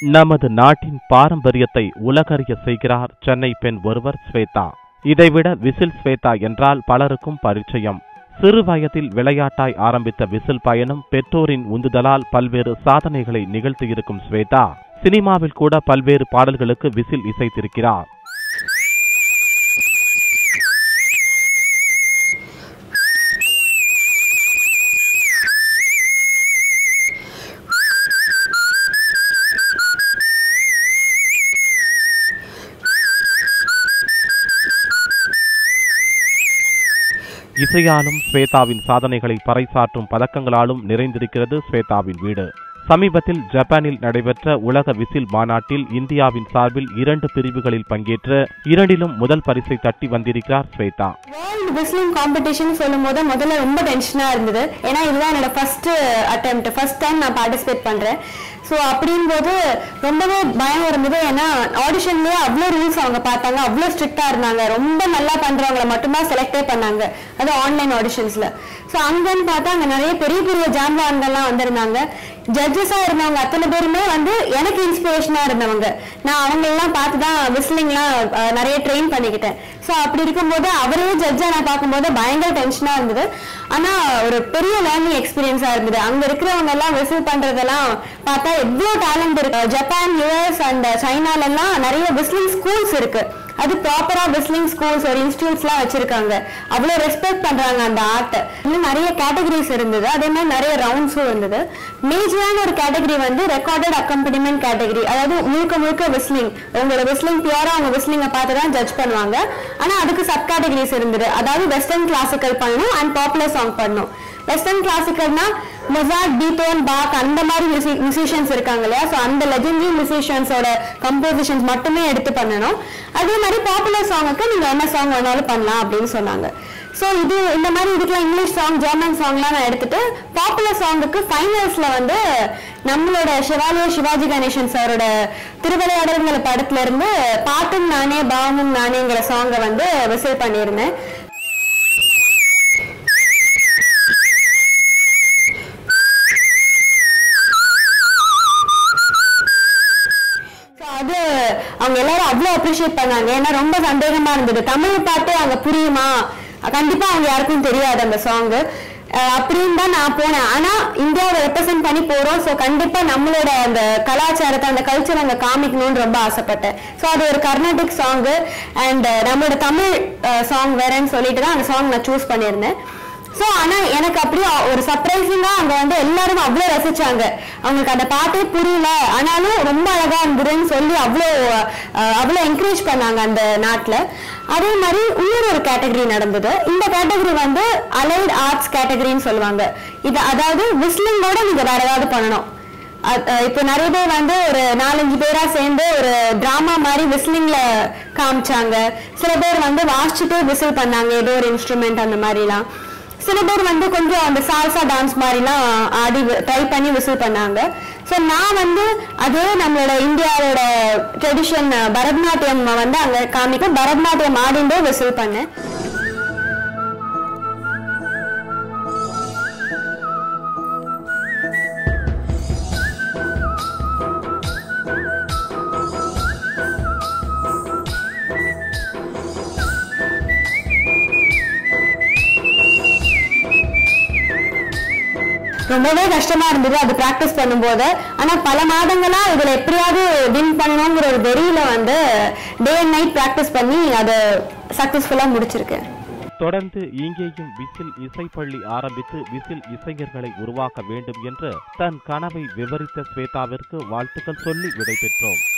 நமது நாட்டின் பாரம்பரியத்தை உலகறிய செய்கிறார் சென்னை பெண் ஒருவர் ஸ்வேதா இதைவிட விசில் ஸ்வேதா என்றால் பலருக்கும் பரிச்சயம் சிறு வயதில் விளையாட்டாய் ஆரம்பித்த விசில் பயணம் பெற்றோரின் உந்துதலால் பல்வேறு சாதனைகளை நிகழ்த்தியிருக்கும் ஸ்வேதா சினிமாவில் கூட பல்வேறு பாடல்களுக்கு விசில் இசைத்திருக்கிறார் இசையாலும் ஸ்வேதாவின் சாதனைகளை பறைசாற்றும் பதக்கங்களாலும் நிறைந்திருக்கிறது ஸ்வேதாவின் வீடு சமீபத்தில் ஜப்பானில் நடைபெற்ற உலக விசில் மாநாட்டில் இந்தியாவின் சார்பில் இரண்டு பிரிவுகளில் பங்கேற்று இரண்டிலும் முதல் பரிசை தட்டி வந்திருக்கிறார் ஸ்வேதா வேர்ல்டு விஸ்லிங் காம்படிஷன் சொல்லும் போது முதல்ல ரொம்ப டென்ஷனா இருந்தது ஏன்னா இதுதான் என்னோட ஃபர்ஸ்ட் அட்டெம்ப்ட் ஃபர்ஸ்ட் டைம் நான் பார்ட்டிசிபேட் பண்றேன் ஸோ அப்படின்போது ரொம்பவே பயம் இருந்தது ஏன்னா ஆடிஷன்லயே அவ்வளோ ரூல்ஸ் அவங்க பார்த்தாங்க அவ்வளோ ஸ்ட்ரிக்டா இருந்தாங்க ரொம்ப நல்லா பண்றவங்களை மட்டும்தான் செலக்டே பண்ணாங்க அது ஆன்லைன் ஆடிஷன்ஸ்ல ஸோ அங்கன்னு பார்த்தா அங்க நிறைய பெரிய பெரிய ஜாம்பவான்கள்லாம் வந்திருந்தாங்க ஜட்ஜஸா இருந்தவங்க அத்தனை பேருமே வந்து எனக்கு இன்ஸ்பிரேஷனா இருந்தவங்க நான் அவங்க எல்லாம் பார்த்து தான் விஸ்லிங்லாம் நிறைய ட்ரெயின் பண்ணிக்கிட்டேன் ஸோ அப்படி இருக்கும்போது அவரே ஜட்ஜா நான் பார்க்கும்போது பயங்கர டென்ஷனா இருந்தது ஆனா ஒரு பெரிய லேர்னிங் எக்ஸ்பீரியன்ஸா இருந்தது அங்க இருக்கிறவங்க எல்லாம் விசில் பண்றதெல்லாம் பார்த்தா எவ்வளவு டேலண்ட் இருக்கு ஜப்பான் யூஎஸ் அண்ட் சைனால எல்லாம் நிறைய விஸ்லிங் ஸ்கூல்ஸ் இருக்கு அது ப்ராப்பரா விஸ்லிங் ஸ்கூல்ஸ் ஒரு இன்ஸ்டியூட்ஸ்லாம் வச்சிருக்காங்க அவ்வளவு ரெஸ்பெக்ட் பண்றாங்க அந்த ஆர்ட் இன்னும் நிறைய கேட்டகரிஸ் இருந்தது அதே மாதிரி நிறைய ரவுண்ட்ஸும் இருந்தது மேஜரான ஒரு கேட்டகரி வந்து ரெக்கார்டட் அக்கம்பனிமெண்ட் கேட்டகரி அதாவது முழுக்க முழுக்க விஸ்லிங் உங்களோட விஸ்லிங் பியூரா அவங்க விஸ்லிங்கை பார்த்து தான் ஜட்ஜ் பண்ணுவாங்க ஆனா அதுக்கு சப் கேட்டகரிஸ் இருந்தது அதாவது வெஸ்டர்ன் கிளாசிக்கல் பண்ணணும் அண்ட் பாப்புலர் சாங் பண்ணணும் வெஸ்டர்ன் கிளாசிக்கல்னா மொசாட் பீத்தோன் பாக் அந்த மாதிரி மியூசிஷியன்ஸ் இருக்காங்க இல்லையா ஸோ அந்த லெஜெண்டரி மியூசிஷியன்ஸோட கம்போசிஷன்ஸ் மட்டுமே எடுத்து பண்ணணும் அதே மாதிரி பாப்புலர் சாங்குக்கு நீங்க என்ன சாங் வேணாலும் பண்ணலாம் அப்படின்னு சொன்னாங்க ஸோ இது இந்த மாதிரி இதுக்கெல்லாம் இங்கிலீஷ் சாங் ஜெர்மன் சாங்லாம் நான் எடுத்துட்டு பாப்புலர் சாங்குக்கு ஃபைனல்ஸ்ல வந்து நம்மளோட சிவாலய சிவாஜி கணேசன் சாரோட திருவிளையாடல்கள் படத்துல இருந்து பாட்டும் நானே பாவமும் நானேங்கிற சாங்கை வந்து விசில் பண்ணியிருந்தேன் So, அது அவங்க எல்லாரும் அவ்வளோ அப்ரிஷியேட் பண்ணாங்க ஏன்னா ரொம்ப சந்தேகமா இருந்தது தமிழ் பாட்டு அங்க புரியுமா கண்டிப்பா அவங்க யாருக்கும் தெரியாது அந்த சாங் அப்படின்னு தான் நான் போனேன் ஆனா இந்தியாவை ரெப்ரசென்ட் பண்ணி போறோம் ஸோ கண்டிப்பா நம்மளோட அந்த கலாச்சாரத்தை அந்த கல்ச்சர் அங்க காமிக்கணும்னு ரொம்ப ஆசைப்பட்டேன் ஸோ அது ஒரு கர்நாடிக் சாங் அண்ட் நம்மளோட தமிழ் சாங் வேறேன்னு சொல்லிட்டு தான் அந்த சாங் நான் சூஸ் பண்ணியிருந்தேன் ஸோ ஆனா எனக்கு அப்படியே ஒரு சர்ப்ரைசிங்கா அங்க வந்து எல்லாரும் அவ்வளோ ரசிச்சாங்க அவங்களுக்கு அந்த பாட்டே புரியல ஆனாலும் ரொம்ப அழகா இருந்ததுன்னு சொல்லி அவ்வளோ அஹ், அவ்வளோ என்கரேஜ் பண்ணாங்க அந்த நாட்டுல அதே மாதிரி இன்னொரு ஒரு கேட்டகரி நடந்தது இந்த கேட்டகரி வந்து அலைட் ஆர்ட்ஸ் கேட்டகரின்னு சொல்லுவாங்க இது அதாவது விஸ்லிங்கோட நீங்க வேற ஏதாவது பண்ணணும் அ- அஹ் இப்போ நிறைய பேர் வந்து ஒரு நாலஞ்சு பேரா சேர்ந்து ஒரு டிராமா மாதிரி விசிலிங்ல காமிச்சாங்க சில பேர் வந்து வாசிச்சுட்டே விசில் பண்ணாங்க ஏதோ ஒரு இன்ஸ்ட்ருமெண்ட் அந்த மாதிரிலாம் சில பேர் வந்து கொஞ்சம் அந்த சால்சா டான்ஸ் மாதிரிலாம் ஆடி ட்ரை பண்ணி விசில் பண்ணாங்க ஸோ நான் வந்து அதே நம்மளோட இந்தியாவோட ட்ரெடிஷன் பரதநாட்டியம் வந்து அங்கே காமிக்க பரதநாட்டியம் ஆடிண்டே விசில் பண்ணேன் ரொம்பவே கஷ்டமா இருந்தது அது பிராக்டிஸ் பண்ணும்போது ஆனா பல மாதங்களா இதுல எப்படியாவது வின் பண்ணணுங்கிற ஒரு வெறியில வந்து டே அண்ட் நைட் பிராக்டிஸ் பண்ணி அதை சக்சஸ்ஃபுல்லா முடிச்சிருக்கேன் தொடர்ந்து இங்கேயும் விசில் இசைப்பள்ளி ஆரம்பித்து விசில் இசைஞர்களை உருவாக்க வேண்டும் என்று தன் கனவை விவரித்த ஸ்வேதாவிற்கு வாழ்த்துக்கள் சொல்லி விடைபெற்றோம்